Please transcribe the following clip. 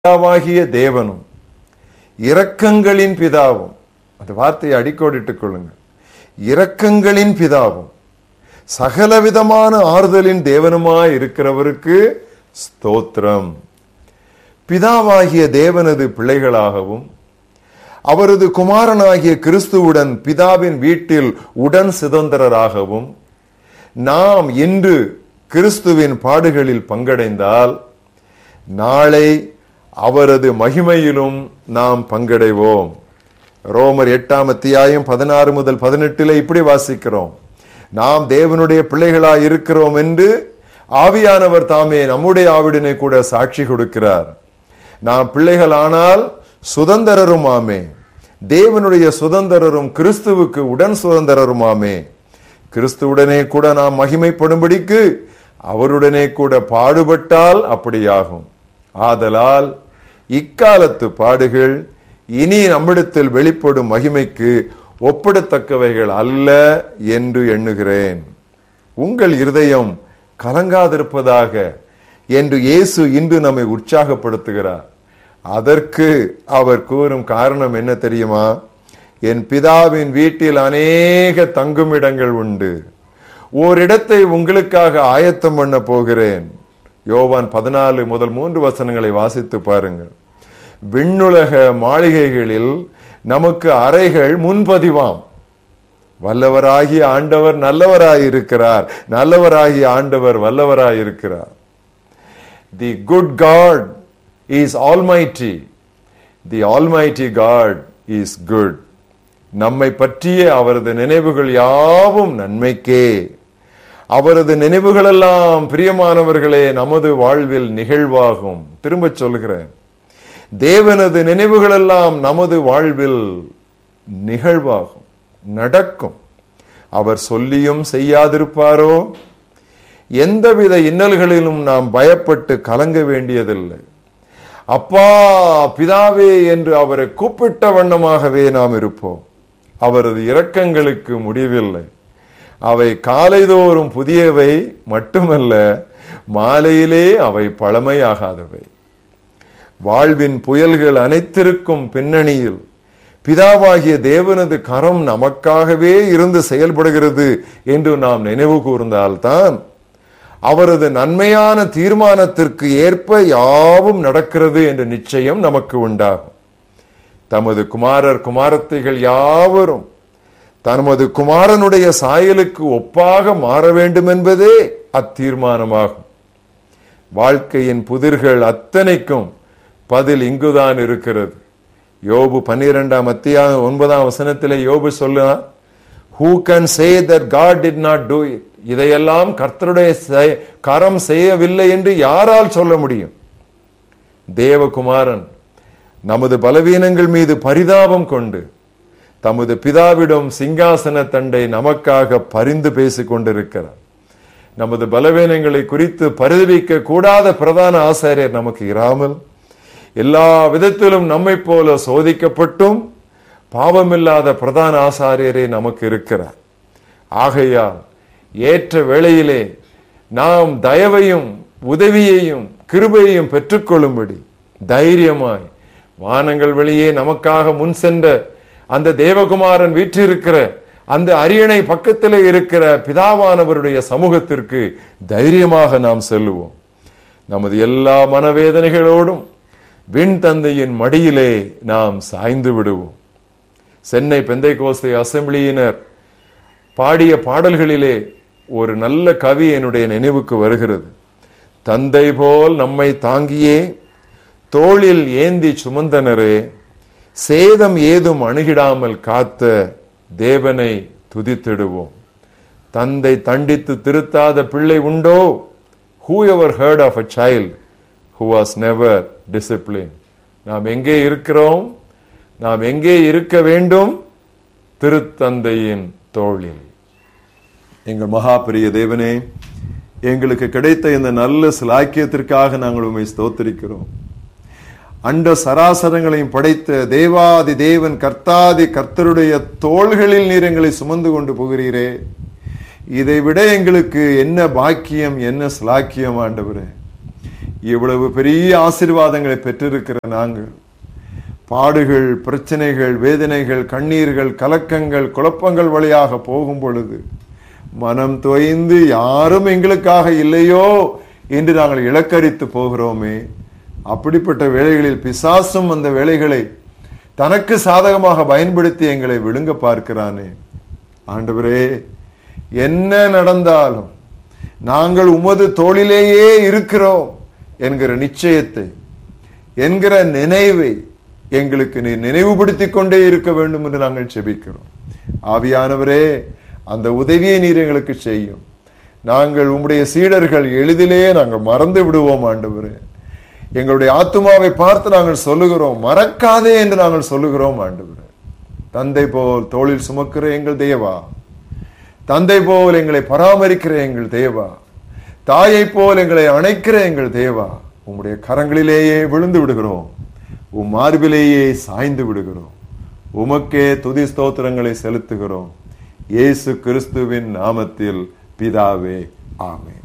பிதாவாகிய தேவனும் இரக்கங்களின் பிதாவும் அந்த வார்த்தையை அடிக்கோடிட்டுக் கொள்ளுங்கள் இரக்கங்களின் பிதாவும் சகலவிதமான ஆறுதலின் தேவனுமாய் இருக்கிறவருக்கு ஸ்தோத்திரம் பிதாவாகிய தேவனது பிள்ளைகளாகவும் அவரது குமாரனாகிய கிறிஸ்துவுடன் பிதாவின் வீட்டில் உடன் சுதந்திரராகவும் நாம் இன்று கிறிஸ்துவின் பாடுகளில் பங்கடைந்தால் நாளை அவரது மகிமையிலும் நாம் பங்கடைவோம் ரோமர் எட்டாம் அத்தியாயம் பதினாறு முதல் பதினெட்டில் இப்படி வாசிக்கிறோம் நாம் தேவனுடைய பிள்ளைகளாய் இருக்கிறோம் என்று ஆவியானவர் தாமே நம்முடைய ஆவிடனை கூட சாட்சி கொடுக்கிறார் நாம் பிள்ளைகளானால் சுதந்திரருமாமே தேவனுடைய சுதந்திரரும் கிறிஸ்துவுக்கு உடன் சுதந்திரருமாமே கிறிஸ்துவுடனே கூட நாம் மகிமைப்படும்படிக்கு அவருடனே கூட பாடுபட்டால் அப்படியாகும் ஆதலால் இக்காலத்து பாடுகள் இனி நம்மிடத்தில் வெளிப்படும் மகிமைக்கு ஒப்பிடத்தக்கவைகள் அல்ல என்று எண்ணுகிறேன் உங்கள் இருதயம் கலங்காதிருப்பதாக என்று இயேசு இன்று நம்மை உற்சாகப்படுத்துகிறார் அதற்கு அவர் கூறும் காரணம் என்ன தெரியுமா என் பிதாவின் வீட்டில் அநேக தங்குமிடங்கள் உண்டு ஓரிடத்தை உங்களுக்காக ஆயத்தம் பண்ண போகிறேன் யோவான் பதினாலு முதல் மூன்று வசனங்களை வாசித்து பாருங்கள் விண்ணுலக மாளிகைகளில் நமக்கு அறைகள் முன்பதிவாம் வல்லவராகிய ஆண்டவர் நல்லவராயிருக்கிறார் நல்லவராகிய ஆண்டவர் வல்லவராயிருக்கிறார் the good God is almighty the almighty God is good நம்மை பற்றிய அவரது நினைவுகள் யாவும் நன்மைக்கே அவரது நினைவுகளெல்லாம் பிரியமானவர்களே நமது வாழ்வில் நிகழ்வாகும் திரும்ப சொல்கிறேன் தேவனது நினைவுகளெல்லாம் நமது வாழ்வில் நிகழ்வாகும் நடக்கும் அவர் சொல்லியும் செய்யாதிருப்பாரோ எந்தவித இன்னல்களிலும் நாம் பயப்பட்டு கலங்க வேண்டியதில்லை அப்பா பிதாவே என்று அவரை கூப்பிட்ட வண்ணமாகவே நாம் இருப்போம் அவரது இரக்கங்களுக்கு முடிவில்லை அவை காலைதோறும் புதியவை மட்டுமல்ல மாலையிலே அவை பழமையாகாதவை வாழ்வின் புயல்கள் அனைத்திற்கும் பின்னணியில் பிதாவாகிய தேவனது கரம் நமக்காகவே இருந்து செயல்படுகிறது என்று நாம் நினைவு கூர்ந்தால்தான் அவரது நன்மையான தீர்மானத்திற்கு ஏற்ப யாவும் நடக்கிறது என்ற நிச்சயம் நமக்கு உண்டாகும் தமது குமாரர் குமாரத்தைகள் யாவரும் தமது குமாரனுடைய சாயலுக்கு ஒப்பாக மாற வேண்டும் என்பதே அத்தீர்மானமாகும் வாழ்க்கையின் புதிர்கள் அத்தனைக்கும் பதில் இங்குதான் இருக்கிறது யோபு பன்னிரெண்டாம் அத்தியாயம் ஒன்பதாம் வசனத்திலே யோபு சொல்லுவார் who can say that God did not do it இதையெல்லாம் கர்த்தருடைய கரம் செய்யவில்லை என்று யாரால் சொல்ல முடியும் தேவகுமாரன் நமது பலவீனங்கள் மீது பரிதாபம் கொண்டு தமது பிதாவிடம் சிங்காசன தண்டை நமக்காக பரிந்து பேசிக் கொண்டிருக்கிறார் நமது பலவீனங்களை குறித்து பரிதவிக்க கூடாத பிரதான ஆசாரியர் நமக்கு இராமல் எல்லா விதத்திலும் நம்மை போல சோதிக்கப்பட்டும் பாவமில்லாத பிரதான ஆசாரியரே நமக்கு இருக்கிறார் ஆகையால் ஏற்ற வேளையிலே நாம் தயவையும் உதவியையும் கிருபையையும் பெற்றுக்கொள்ளும்படி தைரியமாய் வானங்கள் வெளியே நமக்காக முன் சென்ற அந்த தேவகுமாரன் வீற்றிருக்கிற அந்த அரியணை பக்கத்தில் இருக்கிற பிதாவானவருடைய சமூகத்திற்கு தைரியமாக நாம் செல்லுவோம் நமது எல்லா மனவேதனைகளோடும் விண் தந்தையின் மடியிலே நாம் சாய்ந்து விடுவோம் சென்னை பெந்தை கோஸ்தை அசம்பிளியினர் பாடிய பாடல்களிலே ஒரு நல்ல கவி என்னுடைய நினைவுக்கு வருகிறது தந்தை போல் நம்மை தாங்கியே தோளில் ஏந்தி சுமந்தனரே சேதம் ஏதும் அணுகிடாமல் காத்த தேவனை துதித்திடுவோம் தந்தை தண்டித்து திருத்தாத பிள்ளை உண்டோ who ever heard of a child who was never discipline நாம் எங்கே இருக்கிறோம் நாம் எங்கே இருக்க வேண்டும் திருத்தந்தையின் தோளில் எங்கள் மகா பெரிய தேவனே எங்களுக்கு கிடைத்த இந்த நல்ல சிலாக்கியத்திற்காக நாங்கள் உண்மை ஸ்தோத்திரிக்கிறோம் அண்ட சராசரங்களையும் படைத்த தேவாதி தேவன் கர்த்தாதி கர்த்தருடைய தோள்களில் நீர் எங்களை சுமந்து கொண்டு போகிறீரே இதை விட எங்களுக்கு என்ன பாக்கியம் என்ன சிலாக்கியம் ஆண்டவரே இவ்வளவு பெரிய ஆசீர்வாதங்களை பெற்றிருக்கிற நாங்கள் பாடுகள் பிரச்சனைகள் வேதனைகள் கண்ணீர்கள் கலக்கங்கள் குழப்பங்கள் வழியாக போகும் பொழுது மனம் தோய்ந்து யாரும் எங்களுக்காக இல்லையோ என்று நாங்கள் இலக்கரித்து போகிறோமே அப்படிப்பட்ட வேளைகளில் பிசாசும் அந்த வேளைகளை தனக்கு சாதகமாக பயன்படுத்தி எங்களை விழுங்க பார்க்கிறானே ஆண்டவரே என்ன நடந்தாலும் நாங்கள் உமது தோளிலேயே இருக்கிறோம் என்கிற நிச்சயத்தை என்கிற நினைவை எங்களுக்கு நீ நினைவுபடுத்திக் கொண்டே இருக்க வேண்டும் என்று நாங்கள் செபிக்கிறோம் ஆவியானவரே அந்த உதவியை நீர் எங்களுக்கு செய்யும் நாங்கள் உம்முடைய சீடர்கள் எளிதிலே நாங்கள் மறந்து விடுவோம் ஆண்டவரே எங்களுடைய ஆத்துமாவை பார்த்து நாங்கள் சொல்லுகிறோம் மறக்காதே என்று நாங்கள் சொல்லுகிறோம் ஆண்டவரே தந்தை போல் தோளில் சுமக்கிற எங்கள் தேவா தந்தை போல் எங்களை பராமரிக்கிற எங்கள் தேவா தாயை போல் எங்களை அணைக்கிற எங்கள் தேவா உம்முடைய கரங்களிலேயே விழுந்து விடுகிறோம் உம் மார்பிலேயே சாய்ந்து விடுகிறோம் உமக்கே துதி ஸ்தோத்திரங்களை செலுத்துகிறோம் இயேசு கிறிஸ்துவின் நாமத்தில் பிதாவே ஆமென்